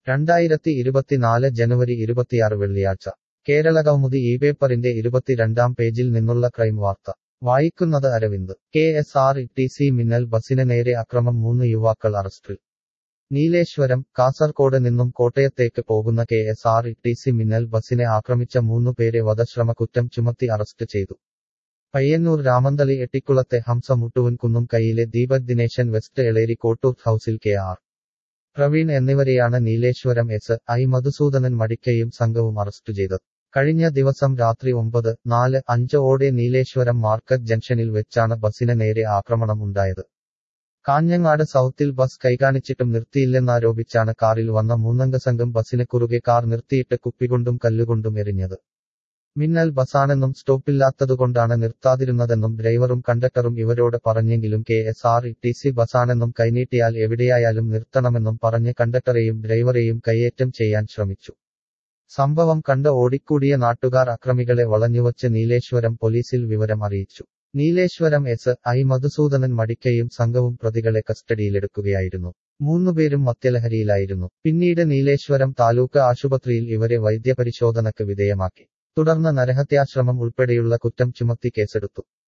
രണ്ടായിരത്തി ഇരുപത്തിനാല് ജനുവരി ഇരുപത്തിയാറ് വെള്ളിയാഴ്ച കേരളകൗമുദി ഈ പേപ്പറിന്റെ ഇരുപത്തിരണ്ടാം പേജിൽ നിന്നുള്ള ക്രൈം വാർത്ത വായിക്കുന്നത് Aravind K S R T C Minnal ബസിന് നേരെ അക്രമം മൂന്ന് യുവാക്കൾ അറസ്റ്റിൽ നീലേശ്വരം കാസർകോട് നിന്നും കോട്ടയത്തേക്ക് പോകുന്ന K S R T C Minnal ബസിനെ ആക്രമിച്ച മൂന്നു പേരെ വധശ്രമ കുറ്റം ചുമത്തി അറസ്റ്റ് ചെയ്തു പയ്യന്നൂർ രാമന്തളി എട്ടിക്കുളത്തെ ഹംസ മുട്ടുവൻ കുന്നും കൈയിലെ ദീപക് ദിനേശൻ വെസ്റ്റ് എളേരി കോട്ടൂർ ഹൌസിൽ കെ ആർ പ്രവീൺ എന്നിവരെയാണ് നീലേശ്വരം എസ് ഐ മധുസൂദനൻ മടിക്കയും സംഘവും അറസ്റ്റ് ചെയ്തത് കഴിഞ്ഞ ദിവസം രാത്രി ഒമ്പത് നാല് അഞ്ച് ഓടെ നീലേശ്വരം മാർക്കറ്റ് ജംഗ്ഷനിൽ വെച്ചാണ് ബസിന് നേരെ ആക്രമണം ഉണ്ടായത് കാഞ്ഞങ്ങാട് സൗത്തിൽ ബസ് കൈകാണിച്ചിട്ടും നിർത്തിയില്ലെന്നാരോപിച്ചാണ് കാറിൽ വന്ന മൂന്നംഗ സംഘം ബസിന് കുറുകെ കാർ നിർത്തിയിട്ട് കുപ്പികൊണ്ടും കല്ലുകൊണ്ടും എറിഞ്ഞത് മിന്നൽ ബസാണെന്നും സ്റ്റോപ്പില്ലാത്തതുകൊണ്ടാണ് നിർത്താതിരുന്നതെന്നും ഡ്രൈവറും കണ്ടക്ടറും ഇവരോട് പറഞ്ഞെങ്കിലും K S R T C ബസാണെന്നും കൈനീട്ടിയാൽ എവിടെയായാലും നിർത്തണമെന്നും പറഞ്ഞ് കണ്ടക്ടറെയും ഡ്രൈവറെയും കയ്യേറ്റം ചെയ്യാൻ ശ്രമിച്ചു സംഭവം കണ്ട് ഓടിക്കൂടിയ നാട്ടുകാർ അക്രമികളെ വളഞ്ഞുവച്ച് നീലേശ്വരം പോലീസിൽ വിവരം അറിയിച്ചു നീലേശ്വരം എസ് ഐ മധുസൂദനൻ മടിക്കയും സംഘവും പ്രതികളെ കസ്റ്റഡിയിലെടുക്കുകയായിരുന്നു മൂന്നുപേരും മദ്യലഹരിയിലായിരുന്നു പിന്നീട് നീലേശ്വരം താലൂക്ക് ആശുപത്രിയിൽ ഇവരെ വൈദ്യപരിശോധനക്ക് വിധേയമാക്കി തുടർന്ന് നരഹത്യാശ്രമം ഉൾപ്പെടെയുള്ള കുറ്റം ചുമത്തി കേസെടുത്തു